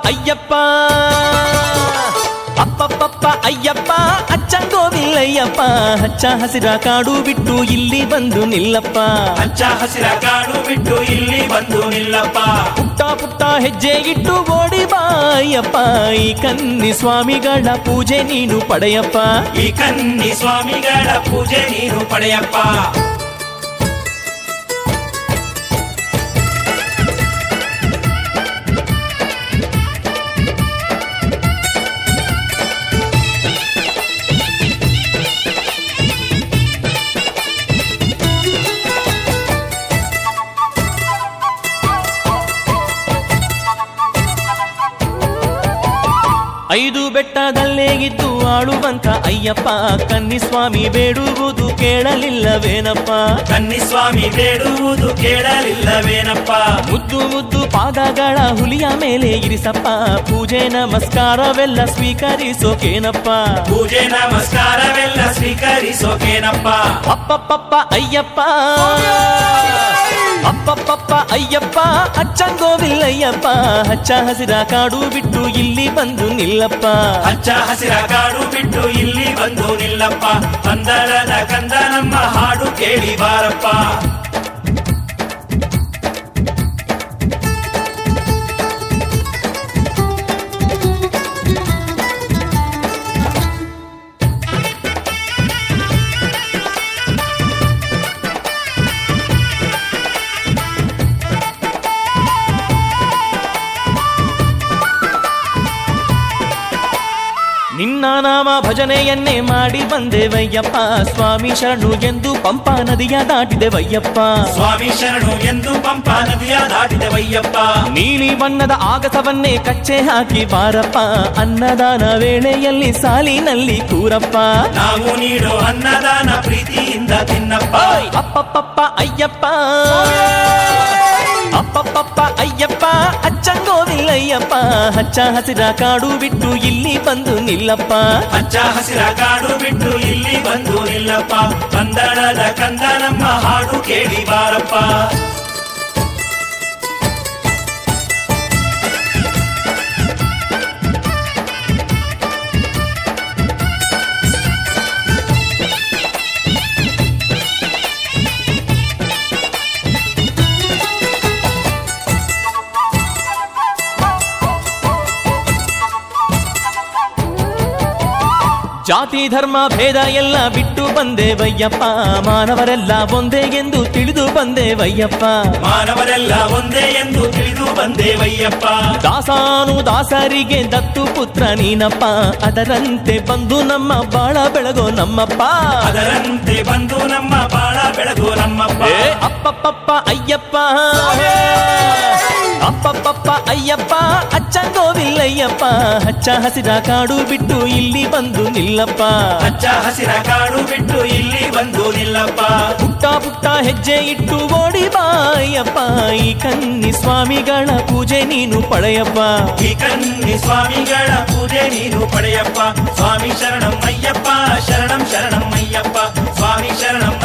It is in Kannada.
ಅಯ್ಯಪ್ಪ ಅಪ್ಪಪ್ಪಪ್ಪ ಅಯ್ಯಪ್ಪ ಅಚ್ಚಂಗೋವಿಲ್ಲಯ್ಯಪ್ಪ ಹಚ್ಚ ಹಸಿರ ಕಾಡು ಬಿಟ್ಟು ಇಲ್ಲಿ ಬಂದು ನಿಲ್ಲಪ್ಪ ಹಚ್ಚ ಹಸಿರ ಕಾಡು ಬಿಟ್ಟು ಇಲ್ಲಿ ಬಂದು ನಿಲ್ಲಪ್ಪ ಪುಟ್ಟ ಪುಟ್ಟ ಹೆಜ್ಜೆ ಇಟ್ಟು ಓಡಿ ಬಾ ಅಯ್ಯಪ್ಪ ಈ ಕನ್ನಿ ಸ್ವಾಮಿಗಳ ಪೂಜೆ ನೀನು ಪಡೆಯಪ್ಪ ಈ ಕನ್ನಿ ಸ್ವಾಮಿಗಳ ಪೂಜೆ ನೀನು ಪಡೆಯಪ್ಪ ಐದು ಬೆಟ್ಟದಲ್ಲೇ ಇದ್ದು ಆಳುವಂತ ಅಯ್ಯಪ್ಪ ಕನ್ನಿಸ್ವಾಮಿ ಬೇಡುವುದು ಕೇಳಲಿಲ್ಲವೇನಪ್ಪ ಕನ್ನಿ ಸ್ವಾಮಿ ಬೇಡುವುದು ಕೇಳಲಿಲ್ಲವೇನಪ್ಪ ಮುದ್ದು ಮುದ್ದು ಪಾದಗಳ ಹುಲಿಯ ಮೇಲೆ ಇರಿಸಪ್ಪ ಪೂಜೆ ನಮಸ್ಕಾರವೆಲ್ಲ ಸ್ವೀಕರಿಸೋಕೇನಪ್ಪ ಪೂಜೆ ನಮಸ್ಕಾರವೆಲ್ಲ ಸ್ವೀಕರಿಸೋಕೇನಪ್ಪ ಅಪ್ಪಪ್ಪಪ್ಪ ಅಯ್ಯಪ್ಪ ಅಪ್ಪಪ್ಪಪ್ಪ ಅಯ್ಯಪ್ಪ ಅಚ್ಚಂಗೋವಿಲ್ಲಯ್ಯಪ್ಪ ಹಚ್ಚ ಹಸಿರ ಕಾಡು ಬಿಟ್ಟು ಇಲ್ಲಿ ಬಂದು ನಿಲ್ಲಪ್ಪ ಹಚ್ಚ ಹಸಿರ ಕಾಡು ಬಿಟ್ಟು ಇಲ್ಲಿ ಬಂದು ನಿಲ್ಲಪ್ಪ ಅಂದಳದ ಕಂದ ನಮ್ಮ ಹಾಡು ಕೇಳಿ ಬಾರಪ್ಪ ನಿನ್ನ ನಾಮ ಭಜನೆಯನ್ನೇ ಮಾಡಿ ಬಂದೆವಯ್ಯಪ್ಪ ಸ್ವಾಮಿ ಶರಣು ಎಂದು ಪಂಪಾ ನದಿಯ ದಾಟಿದೆವಯ್ಯಪ್ಪ ಸ್ವಾಮಿ ಶರಣು ಎಂದು ಪಂಪಾ ನದಿಯ ದಾಟಿದವಯ್ಯಪ್ಪ ನೀಲಿ ಬಣ್ಣದ ಆಗಸವನ್ನೇ ಕಚ್ಚೆ ಹಾಕಿ ಬಾರಪ್ಪ ಅನ್ನದಾನ ವೇಳೆಯಲ್ಲಿ ಸಾಲಿನಲ್ಲಿ ಕೂರಪ್ಪ ನಾವು ನೀಡೋ ಅನ್ನದಾನ ಪ್ರೀತಿಯಿಂದ ತಿನ್ನಪ್ಪ ಓಯ್! ಅಪ್ಪಪ್ಪಪ್ಪ ಅಯ್ಯಪ್ಪ ಅಪ್ಪಪ್ಪಪ್ಪ ಅಯ್ಯಪ್ಪ ಅಚ್ಚಂಗೋವಿಲ್ಲಯ್ಯಪ್ಪ ಹಚ್ಚ ಹಸಿರ ಕಾಡು ಬಿಟ್ಟು ಇಲ್ಲಿ ಬಂದು ನಿಲ್ಲಪ್ಪ ಹಚ್ಚ ಹಸಿರ ಕಾಡು ಬಿಟ್ಟು ಇಲ್ಲಿ ಬಂದು ನಿಲ್ಲಪ್ಪ ಅಂದಳದ ಕಂದ ನಮ್ಮ ಹಾಡು ಕೇಳಿ ಬಾರಪ್ಪ ಜಾತಿ ಧರ್ಮ ಭೇದ ಎಲ್ಲ ಬಿಟ್ಟು ಬಂದೇವಯ್ಯಪ್ಪ ಮಾನವರೆಲ್ಲ ಒಂದೇ ಎಂದು ತಿಳಿದು ಬಂದೇವಯ್ಯಪ್ಪ ಮಾನವರೆಲ್ಲ ಒಂದೇ ಎಂದು ತಿಳಿದು ಬಂದೇವಯ್ಯಪ್ಪ ದಾಸಾನು ದಾಸರಿಗೆ ದತ್ತು ಪುತ್ರ ನೀನಪ್ಪ ಅದರಂತೆ ಬಂದು ನಮ್ಮ ಬಾಳ ಬೆಳಗೋ ನಮ್ಮಪ್ಪ ಅದರಂತೆ ಬಂದು ನಮ್ಮ ಬಾಳ ಬೆಳಗು ನಮ್ಮಪ್ಪ ಏ ಅಪ್ಪಪ್ಪಪ್ಪ ಅಯ್ಯಪ್ಪ ಅಪ್ಪಪ್ಪಪ್ಪ ಅಯ್ಯಪ್ಪ ಅಚ್ಚಂಗೋವಿಲ್ಲಯ್ಯಪ್ಪ ಹಚ್ಚ ಹಸಿರ ಕಾಡು ಬಿಟ್ಟು ಇಲ್ಲಿ ಬಂದು ನಿಲ್ಲಪ್ಪ ಹಚ್ಚ ಹಸಿರ ಕಾಡು ಬಿಟ್ಟು ಇಲ್ಲಿ ಬಂದು ನಿಲ್ಲಪ್ಪ ಪುಟ್ಟ ಪುಟ್ಟ ಹೆಜ್ಜೆ ಇಟ್ಟು ಓಡಿ ಬಾಯಪ್ಪ ಈ ಕನ್ನಿ ಸ್ವಾಮಿಗಳ ಪೂಜೆ ನೀನು ಪಡೆಯಪ್ಪ ಈ ಕನ್ನಿ ಸ್ವಾಮಿಗಳ ಪೂಜೆ ನೀನು ಪಡೆಯಪ್ಪ ಸ್ವಾಮಿ ಶರಣಂ ಅಯ್ಯಪ್ಪ ಶರಣಂ ಶರಣಂ ಅಯ್ಯಪ್ಪ ಸ್ವಾಮಿ ಶರಣಂ